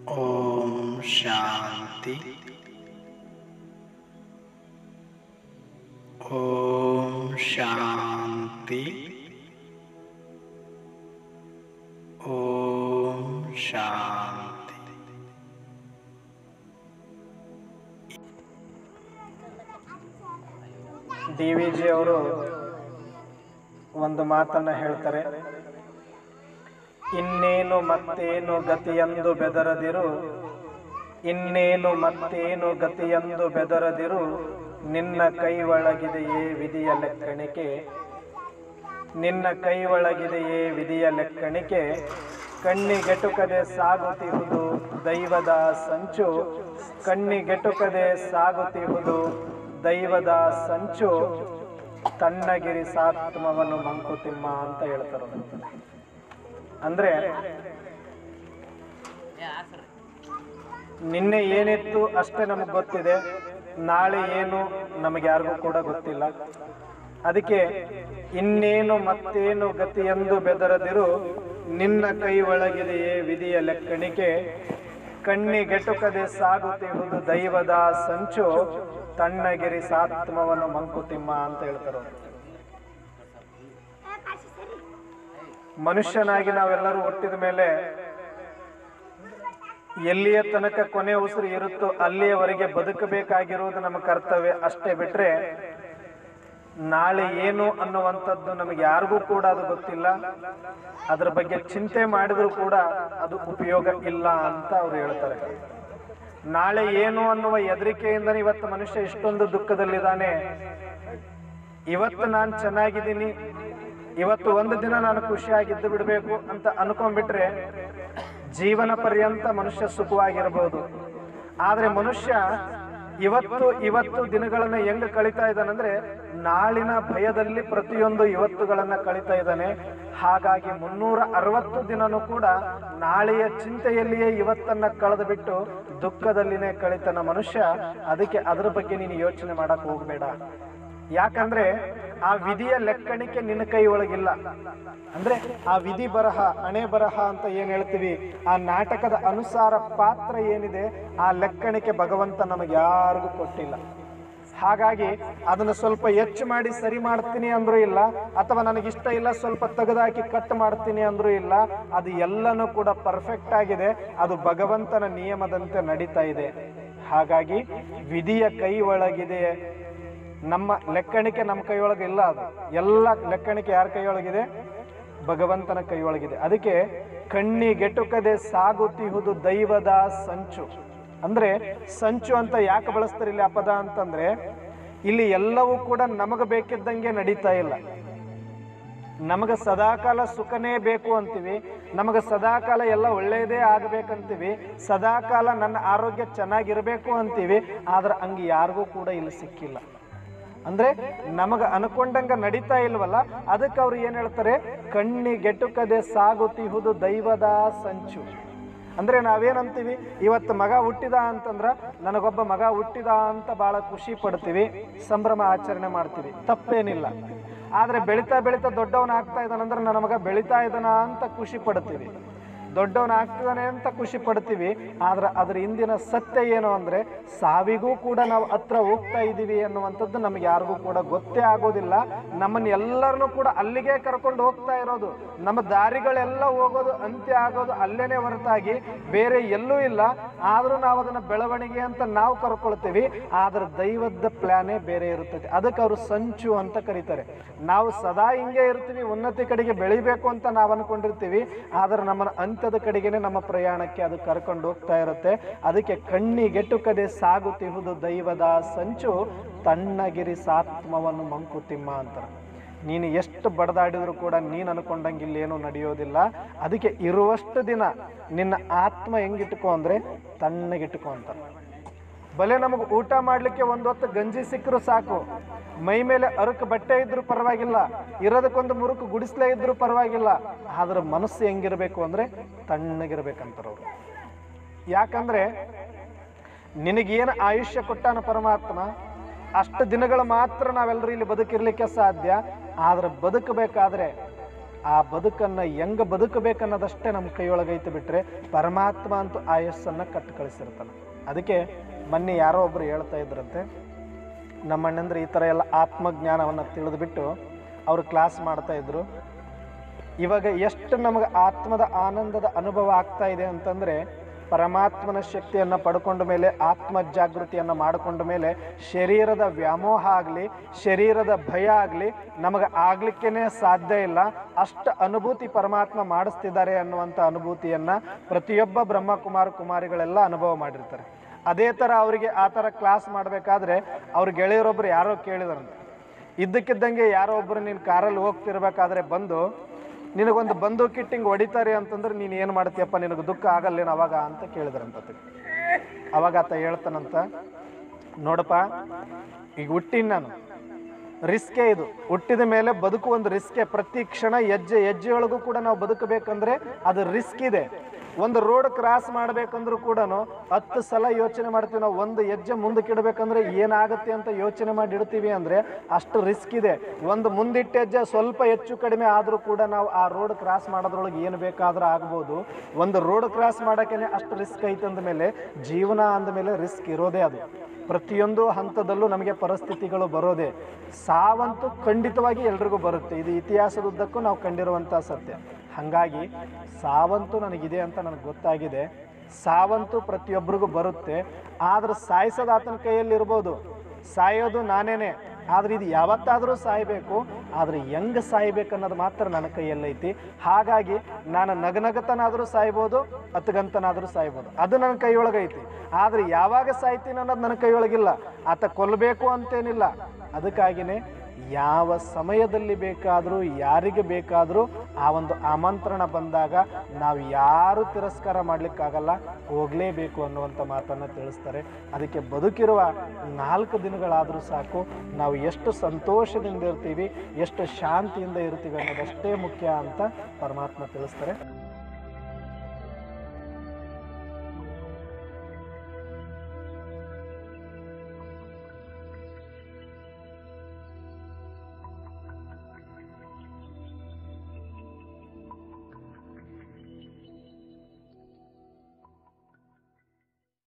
ಓಂ ಶಾಂತಿ ಓಂ ಶಾಂತಿ ಓಂ ಶಾಂತಿ ಡಿ ವಿ ಜಿ ಅವರು ಒಂದು ಮಾತನ್ನ ಹೇಳ್ತಾರೆ ಇನ್ನೇನು ಮತ್ತೇನು ಗತಿಯಂದು ಬೆದರದಿರು ಇನ್ನೇನು ಮತ್ತೇನು ಗತಿಯಂದು ಬೆದರದಿರು ನಿನ್ನ ಕೈ ಒಳಗಿದೆಯೇ ವಿಧಿಯ ಲೆಕ್ಕಣಿಕೆ ನಿನ್ನ ಕೈ ಒಳಗಿದೆಯೇ ವಿಧಿಯ ಲೆಕ್ಕಣಿಕೆ ಕಣ್ಣಿಗೆಟುಕದೆ ಸಾಗುತ್ತಿಹುದು ದೈವದ ಸಂಚು ಕಣ್ಣಿಗೆಟುಕದೆ ಸಾಗುತ್ತಿಹುದು ದೈವದ ಸಂಚು ತಣ್ಣಗಿರಿ ಸಾತ್ಮವನ್ನು ಮಂಕುತಿಮ್ಮ ಅಂತ ಹೇಳ್ತಾರೆ ಅಂದ್ರೆ ನಿನ್ನೆ ಏನಿತ್ತು ಅಷ್ಟೇ ನಮಗೆ ಗೊತ್ತಿದೆ ನಾಳೆ ಏನು ನಮಗೆ ಯಾರಿಗೂ ಕೂಡ ಗೊತ್ತಿಲ್ಲ ಅದಕ್ಕೆ ಇನ್ನೇನು ಮತ್ತೇನು ಗತಿಯೆಂದು ಬೆದರದಿರು ನಿನ್ನ ಕೈ ಒಳಗಿದೆಯೇ ವಿಧಿಯ ಲೆಕ್ಕಣಿಕೆ ಕಣ್ಣಿಗೆಟುಕದೆ ಸಾಗುತ್ತಿರುವುದು ದೈವದ ಸಂಚು ತಣ್ಣಗಿರಿ ಸಾತ್ಮವನ್ನು ಮಂಕುತಿಮ್ಮ ಅಂತ ಹೇಳ್ತಾರೆ ಅವ್ರು. ಮನುಷ್ಯನಾಗಿ ನಾವೆಲ್ಲರೂ ಹುಟ್ಟಿದ ಮೇಲೆ ಎಲ್ಲಿಯ ತನಕ ಕೊನೆ ಉಸಿರು ಇರುತ್ತೋ ಅಲ್ಲಿಯವರೆಗೆ ಬದುಕಬೇಕಾಗಿರುವುದು ನಮ್ಮ ಕರ್ತವ್ಯ ಅಷ್ಟೇ ಬಿಟ್ರೆ ನಾಳೆ ಏನು ಅನ್ನುವಂಥದ್ದು ನಮಗೆ ಯಾರಿಗೂ ಕೂಡ ಅದು ಗೊತ್ತಿಲ್ಲ ಅದ್ರ ಬಗ್ಗೆ ಚಿಂತೆ ಮಾಡಿದ್ರು ಕೂಡ ಅದು ಉಪಯೋಗ ಇಲ್ಲ ಅಂತ ಅವ್ರು ಹೇಳ್ತಾರೆ ನಾಳೆ ಏನು ಅನ್ನುವ ಹೆದರಿಕೆಯಿಂದ ಇವತ್ತು ಮನುಷ್ಯ ಇಷ್ಟೊಂದು ದುಃಖದಲ್ಲಿದ್ದಾನೆ ಇವತ್ತು ನಾನು ಚೆನ್ನಾಗಿದ್ದೀನಿ ಇವತ್ತು ಒಂದು ದಿನ ನಾನು ಖುಷಿಯಾಗಿದ್ದು ಬಿಡಬೇಕು ಅಂತ ಅನ್ಕೊಂಡ್ಬಿಟ್ರೆ ಜೀವನ ಪರ್ಯಂತ ಮನುಷ್ಯ ಸುಖವಾಗಿರಬಹುದು ಆದ್ರೆ ಮನುಷ್ಯ ಇವತ್ತು ಇವತ್ತು ದಿನಗಳನ್ನ ಹೆಂಗ್ ಕಳಿತಾ ಇದ್ದಾನಂದ್ರೆ ನಾಳಿನ ಭಯದಲ್ಲಿ ಪ್ರತಿಯೊಂದು ಇವತ್ತುಗಳನ್ನ ಕಳಿತಾ ಇದ್ದಾನೆ ಹಾಗಾಗಿ ಮುನ್ನೂರ ಅರವತ್ತು ದಿನನೂ ಕೂಡ ನಾಳೆಯ ಚಿಂತೆಯಲ್ಲಿಯೇ ಇವತ್ತನ್ನ ಕಳೆದು ಬಿಟ್ಟು ದುಃಖದಲ್ಲಿನೇ ಕಳಿತಾನ ಮನುಷ್ಯ ಅದಕ್ಕೆ ಅದ್ರ ಬಗ್ಗೆ ನೀನು ಯೋಚನೆ ಮಾಡಕ್ ಹೋಗ್ಬೇಡ ಯಾಕಂದ್ರೆ ಆ ವಿಧಿಯ ಲೆಕ್ಕಣಿಕೆ ನಿನ್ನ ಕೈ ಒಳಗಿಲ್ಲ ಅಂದ್ರೆ ಆ ವಿಧಿ ಬರಹ ಹಣೆ ಬರಹ ಅಂತ ಏನ್ ಹೇಳ್ತೀವಿ ಆ ನಾಟಕದ ಅನುಸಾರ ಪಾತ್ರ ಏನಿದೆ ಆ ಲೆಕ್ಕಣಿಕೆ ಭಗವಂತ ನಮಗೆ ಯಾರಿಗೂ ಕೊಟ್ಟಿಲ್ಲ ಹಾಗಾಗಿ ಅದನ್ನು ಸ್ವಲ್ಪ ಹೆಚ್ಚು ಮಾಡಿ ಸರಿ ಮಾಡ್ತೀನಿ ಅಂದ್ರೂ ಇಲ್ಲ ಅಥವಾ ನನಗಿಷ್ಟ ಇಲ್ಲ ಸ್ವಲ್ಪ ತೆಗೆದಾಕಿ ಕಟ್ ಮಾಡ್ತೀನಿ ಅಂದ್ರೂ ಇಲ್ಲ ಅದು ಎಲ್ಲನೂ ಕೂಡ ಪರ್ಫೆಕ್ಟ್ ಆಗಿದೆ ಅದು ಭಗವಂತನ ನಿಯಮದಂತೆ ನಡೀತಾ ಇದೆ ಹಾಗಾಗಿ ವಿಧಿಯ ಕೈ ಒಳಗಿದೆ ನಮ್ಮ ಲೆಕ್ಕಣಿಕೆ ನಮ್ಮ ಕೈಯೊಳಗೆ ಇಲ್ಲ ಅದು ಎಲ್ಲ ಲೆಕ್ಕಣಿಕೆ ಯಾರ ಕೈಯೊಳಗಿದೆ ಭಗವಂತನ ಕೈಯೊಳಗಿದೆ ಅದಕ್ಕೆ ಕಣ್ಣಿಗೆಟುಕದೆ ಸಾಗುತ್ತಿಹುದು ದೈವದ ಸಂಚು ಅಂದ್ರೆ ಸಂಚು ಅಂತ ಯಾಕೆ ಬಳಸ್ತಾರೆ ಇಲ್ಲಿ ಆ ಪದ ಅಂತಂದ್ರೆ ಇಲ್ಲಿ ಎಲ್ಲವೂ ಕೂಡ ನಮಗೆ ಬೇಕಿದ್ದಂಗೆ ನಡೀತಾ ಇಲ್ಲ ನಮಗೆ ಸದಾಕಾಲ ಸುಖನೇ ಬೇಕು ಅಂತೀವಿ ನಮಗೆ ಸದಾಕಾಲ ಎಲ್ಲ ಒಳ್ಳೆಯದೇ ಆಗಬೇಕಂತೀವಿ ಸದಾಕಾಲ ನನ್ನ ಆರೋಗ್ಯ ಚೆನ್ನಾಗಿರಬೇಕು ಅಂತೀವಿ ಆದ್ರೆ ಹಂಗೆ ಯಾರಿಗೂ ಕೂಡ ಇಲ್ಲಿ ಸಿಕ್ಕಿಲ್ಲ ಅಂದ್ರೆ ನಮಗ ಅನ್ಕೊಂಡಂಗ ನಡೀತಾ ಇಲ್ವಲ್ಲ ಅದಕ್ಕೆ ಅವ್ರು ಏನ್ ಹೇಳ್ತಾರೆ ಕಣ್ಣಿಗೆಟುಕದೆ ಸಾಗುತ್ತಿಹುದು ದೈವದ ಸಂಚು ಅಂದ್ರೆ ನಾವೇನಂತೀವಿ ಇವತ್ತು ಮಗ ಹುಟ್ಟಿದ ಅಂತಂದ್ರ ನನಗೊಬ್ಬ ಮಗ ಹುಟ್ಟಿದ ಅಂತ ಬಹಳ ಖುಷಿ ಪಡ್ತೀವಿ ಸಂಭ್ರಮ ಆಚರಣೆ ಮಾಡ್ತೀವಿ ತಪ್ಪೇನಿಲ್ಲ ಆದ್ರೆ ಬೆಳಿತಾ ಬೆಳಿತಾ ದೊಡ್ಡವನ ಆಗ್ತಾ ಇದ್ದಾನಂದ್ರೆ ನನ್ನ ಮಗ ಬೆಳಿತಾ ಇದ್ದಾನ ಅಂತ ಖುಷಿ ಪಡ್ತೀವಿ ದೊಡ್ಡವನ ಆಗ್ತಿದ್ದಾನೆ ಅಂತ ಖುಷಿ ಪಡ್ತೀವಿ ಆದ್ರೆ ಅದ್ರ ಹಿಂದಿನ ಸತ್ಯ ಏನು ಅಂದ್ರೆ ಸಾವಿಗೂ ಕೂಡ ನಾವು ಹತ್ರ ಹೋಗ್ತಾ ಇದ್ದೀವಿ ಅನ್ನುವಂಥದ್ದು ನಮ್ಗೆ ಯಾರಿಗೂ ಕೂಡ ಗೊತ್ತೇ ಆಗೋದಿಲ್ಲ ನಮ್ಮನ್ನ ಎಲ್ಲರನ್ನೂ ಕೂಡ ಅಲ್ಲಿಗೆ ಕರ್ಕೊಂಡು ಹೋಗ್ತಾ ಇರೋದು ನಮ್ಮ ದಾರಿಗಳೆಲ್ಲ ಹೋಗೋದು ಅಂತ್ಯ ಆಗೋದು ಅಲ್ಲೇನೆ ಹೊರತಾಗಿ ಬೇರೆ ಎಲ್ಲೂ ಇಲ್ಲ ಆದ್ರೂ ನಾವು ಅದನ್ನ ಬೆಳವಣಿಗೆ ಅಂತ ನಾವು ಕರ್ಕೊಳ್ತೀವಿ ಆದ್ರೆ ದೈವದ ಪ್ಲಾನೇ ಬೇರೆ ಇರುತ್ತದೆ ಅದಕ್ಕೆ ಅವರು ಸಂಚು ಅಂತ ಕರೀತಾರೆ ನಾವು ಸದಾ ಹಿಂಗೆ ಇರ್ತೀವಿ ಉನ್ನತಿ ಕಡೆಗೆ ಬೆಳಿಬೇಕು ಅಂತ ನಾವು ಅನ್ಕೊಂಡಿರ್ತೀವಿ ಆದ್ರೆ ನಮ್ಮನ್ನ ಅಂತ್ಯದ ಕಡೆಗೇನೆ ನಮ್ಮ ಪ್ರಯಾಣಕ್ಕೆ ಅದು ಕರ್ಕೊಂಡು ಹೋಗ್ತಾ ಇರುತ್ತೆ ಅದಕ್ಕೆ ಕಣ್ಣಿಗೆಟುಕದೆ ಸಾಗುತ್ತಿಹುದು ದೈವದ ಸಂಚು ತಣ್ಣಗಿರಿ ಸಾತ್ಮವನ್ನು ಮಂಕುತಿಮ್ಮ ಅಂತಾರೆ ನೀನು ಎಷ್ಟು ಬಡದಾಡಿದ್ರು ಕೂಡ ನೀನು ಅನ್ಕೊಂಡಂಗೆ ಇಲ್ಲೇನು ನಡೆಯೋದಿಲ್ಲ ಅದಕ್ಕೆ ಇರುವಷ್ಟು ದಿನ ನಿನ್ನ ಆತ್ಮ ಹೆಂಗಿಟ್ಕೋ ಅಂದ್ರೆ ತಣ್ಣಗಿಟ್ಕೋ ಅಂತಾರೆ ಬಲೆ ನಮಗೆ ಊಟ ಮಾಡಲಿಕ್ಕೆ ಒಂದು ಹೊತ್ತು ಗಂಜಿ ಸಿಕ್ಕರು ಸಾಕು ಮೈ ಮೇಲೆ ಅರಕು ಬಟ್ಟೆ ಇದ್ರೂ ಪರವಾಗಿಲ್ಲ ಇರೋದಕ್ಕೊಂದು ಮುರುಕು ಗುಡಿಸ್ಲೇ ಇದ್ರೂ ಪರವಾಗಿಲ್ಲ ಆದ್ರೆ ಮನಸ್ಸು ಹೆಂಗಿರ್ಬೇಕು ಅಂದ್ರೆ ತಣ್ಣಗಿರ್ಬೇಕಂತಾರವ್ರು ಯಾಕಂದ್ರೆ ನಿನಗೇನು ಆಯುಷ್ಯ ಕೊಟ್ಟಾನ ಪರಮಾತ್ಮ ಅಷ್ಟು ದಿನಗಳು ಮಾತ್ರ ನಾವೆಲ್ಲರೂ ಇಲ್ಲಿ ಬದುಕಿರ್ಲಿಕ್ಕೆ ಸಾಧ್ಯ ಆದ್ರೆ ಬದುಕಬೇಕಾದ್ರೆ ಆ ಬದುಕನ್ನು ಹೆಂಗೆ ಬದುಕಬೇಕನ್ನೋದಷ್ಟೇ ನಮ್ಮ ಕೈಯೊಳಗೈತೆ ಬಿಟ್ಟರೆ ಪರಮಾತ್ಮ ಅಂತೂ ಆಯಸ್ಸನ್ನು ಕಟ್ಟು ಕಳಿಸಿರ್ತಾನೆ ಅದಕ್ಕೆ ಮೊನ್ನೆ ಯಾರೋ ಒಬ್ಬರು ಹೇಳ್ತಾ ಇದ್ರಂತೆ ನಮ್ಮಣ್ಣಂದ್ರೆ ಈ ಥರ ಎಲ್ಲ ಆತ್ಮಜ್ಞಾನವನ್ನು ತಿಳಿದುಬಿಟ್ಟು ಅವರು ಕ್ಲಾಸ್ ಮಾಡ್ತಾ ಇದ್ರು ಇವಾಗ ಎಷ್ಟು ನಮಗೆ ಆತ್ಮದ ಆನಂದದ ಅನುಭವ ಆಗ್ತಾ ಇದೆ ಅಂತಂದರೆ ಪರಮಾತ್ಮನ ಶಕ್ತಿಯನ್ನು ಪಡ್ಕೊಂಡ ಮೇಲೆ ಆತ್ಮ ಜಾಗೃತಿಯನ್ನು ಮಾಡಿಕೊಂಡ ಮೇಲೆ ಶರೀರದ ವ್ಯಾಮೋಹ ಆಗಲಿ ಶರೀರದ ಭಯ ಆಗಲಿ ನಮಗೆ ಆಗ್ಲಿಕ್ಕೇನೆ ಸಾಧ್ಯ ಇಲ್ಲ ಅಷ್ಟು ಅನುಭೂತಿ ಪರಮಾತ್ಮ ಮಾಡಿಸ್ತಿದ್ದಾರೆ ಅನ್ನುವಂಥ ಅನುಭೂತಿಯನ್ನು ಪ್ರತಿಯೊಬ್ಬ ಬ್ರಹ್ಮಕುಮಾರ ಕುಮಾರಿಗಳೆಲ್ಲ ಅನುಭವ ಮಾಡಿರ್ತಾರೆ ಅದೇ ಥರ ಅವರಿಗೆ ಆ ಥರ ಕ್ಲಾಸ್ ಮಾಡಬೇಕಾದ್ರೆ ಅವ್ರ ಗೆಳೆಯರೊಬ್ಬರು ಯಾರೋ ಕೇಳಿದ್ರಂತೆ ಇದ್ದಕ್ಕಿದ್ದಂಗೆ ಯಾರೋ ಒಬ್ಬರು ನೀನು ಕಾರಲ್ಲಿ ಹೋಗ್ತಿರ್ಬೇಕಾದ್ರೆ ಬಂದು ನಿನಗೊಂದು ಬಂದೂಕ್ ಇಟ್ಟಿಂಗ್ ಹೊಡಿತಾರೆ ಅಂತಂದ್ರೆ ನೀನು ಏನು ಮಾಡ್ತೀಯಪ್ಪ ನಿನಗೆ ದುಃಖ ಆಗಲ್ಲೇನು ಅವಾಗ ಅಂತ ಕೇಳಿದ್ರಂತ ಆತಗೆ. ಅವಾಗ ಆತ ಹೇಳ್ತಾನಂತ ನೋಡಪ್ಪ ಈಗ ಹುಟ್ಟಿನ ನಾನು ರಿಸ್ಕೇ ಇದು ಹುಟ್ಟಿದ ಮೇಲೆ ಬದುಕು ಒಂದು ರಿಸ್ಕೇ ಪ್ರತಿ ಕ್ಷಣ ಹೆಜ್ಜೆ ಹೆಜ್ಜೆಯೊಳಗೂ ಕೂಡ ನಾವು ಬದುಕಬೇಕಂದ್ರೆ ಅದು ರಿಸ್ಕ್ ಇದೆ ಒಂದು ರೋಡ್ ಕ್ರಾಸ್ ಮಾಡ್ಬೇಕಂದ್ರೂ ಕೂಡ ಹತ್ತು ಸಲ ಯೋಚನೆ ಮಾಡ್ತೀವಿ ನಾವು ಒಂದು ಹೆಜ್ಜೆ ಮುಂದಕ್ಕೆ ಇಡಬೇಕಂದ್ರೆ ಏನಾಗುತ್ತೆ ಅಂತ ಯೋಚನೆ ಮಾಡಿ ಇಡ್ತೀವಿ ಅಂದ್ರೆ ಅಷ್ಟು ರಿಸ್ಕ್ ಇದೆ ಒಂದು ಮುಂದಿಟ್ಟ ಹೆಜ್ಜೆ ಸ್ವಲ್ಪ ಹೆಚ್ಚು ಕಡಿಮೆ ಆದರೂ ಕೂಡ ನಾವು ಆ ರೋಡ್ ಕ್ರಾಸ್ ಮಾಡೋದ್ರೊಳಗೆ ಏನು ಬೇಕಾದ್ರೂ ಆಗ್ಬೋದು ಒಂದು ರೋಡ್ ಕ್ರಾಸ್ ಮಾಡೋಕ್ಕೇ ಅಷ್ಟು ರಿಸ್ಕ್ ಐತೆ ಅಂದಮೇಲೆ ಜೀವನ ಅಂದಮೇಲೆ ರಿಸ್ಕ್ ಇರೋದೇ ಅದು ಪ್ರತಿಯೊಂದು ಹಂತದಲ್ಲೂ ನಮಗೆ ಪರಿಸ್ಥಿತಿಗಳು ಬರೋದೇ ಸಾವಂತೂ ಖಂಡಿತವಾಗಿ ಎಲ್ರಿಗೂ ಬರುತ್ತೆ ಇದು ಇತಿಹಾಸದುದ್ದಕ್ಕೂ ನಾವು ಕಂಡಿರುವಂಥ ಸತ್ಯ ಹಾಗಾಗಿ ಸಾವಂತೂ ನನಗಿದೆ ಅಂತ ನನಗೆ ಗೊತ್ತಾಗಿದೆ ಸಾವಂತೂ ಪ್ರತಿಯೊಬ್ಬರಿಗೂ ಬರುತ್ತೆ ಆದ್ರೆ ಸಾಯಿಸೋದು ಆತನ ಕೈಯಲ್ಲಿ ಇರ್ಬೋದು ಸಾಯೋದು ನಾನೇನೆ ಆದ್ರೆ ಇದು ಯಾವತ್ತಾದರೂ ಸಾಯಬೇಕು ಆದ್ರೆ ಹೆಂಗೆ ಸಾಯ್ಬೇಕು ಅನ್ನೋದು ಮಾತ್ರ ನನ್ನ ಕೈಯಲ್ಲೈತಿ ಹಾಗಾಗಿ ನಾನು ನಗನಗತನಾದರೂ ಸಾಯ್ಬೋದು ಹತ್ತಗಂತನಾದರೂ ಸಾಯ್ಬೋದು ಅದು ನನ್ನ ಕೈಯೊಳಗೈತಿ ಆದ್ರೆ ಯಾವಾಗ ಸಾಯ್ತೀನಿ ಅನ್ನೋದು ನನ್ನ ಕೈಯೊಳಗಿಲ್ಲ ಆತ ಕೊಲ್ಲಬೇಕು ಅಂತೇನಿಲ್ಲ ಅದಕ್ಕಾಗಿಯೇ ಯಾವ ಸಮಯದಲ್ಲಿ ಬೇಕಾದರೂ ಯಾರಿಗೆ ಬೇಕಾದರೂ ಆ ಒಂದು ಆಮಂತ್ರಣ ಬಂದಾಗ ನಾವು ಯಾರು ತಿರಸ್ಕಾರ ಮಾಡಲಿಕ್ಕಾಗಲ್ಲ ಹೋಗಲೇಬೇಕು ಅನ್ನುವಂಥ ಮಾತನ್ನು ತಿಳಿಸ್ತಾರೆ ಅದಕ್ಕೆ ಬದುಕಿರುವ ನಾಲ್ಕು ದಿನಗಳಾದರೂ ಸಾಕು ನಾವು ಎಷ್ಟು ಸಂತೋಷದಿಂದ ಇರ್ತೀವಿ ಎಷ್ಟು ಶಾಂತಿಯಿಂದ ಇರ್ತೀವಿ ಅನ್ನೋದಷ್ಟೇ ಮುಖ್ಯ ಅಂತ ಪರಮಾತ್ಮ ತಿಳಿಸ್ತಾರೆ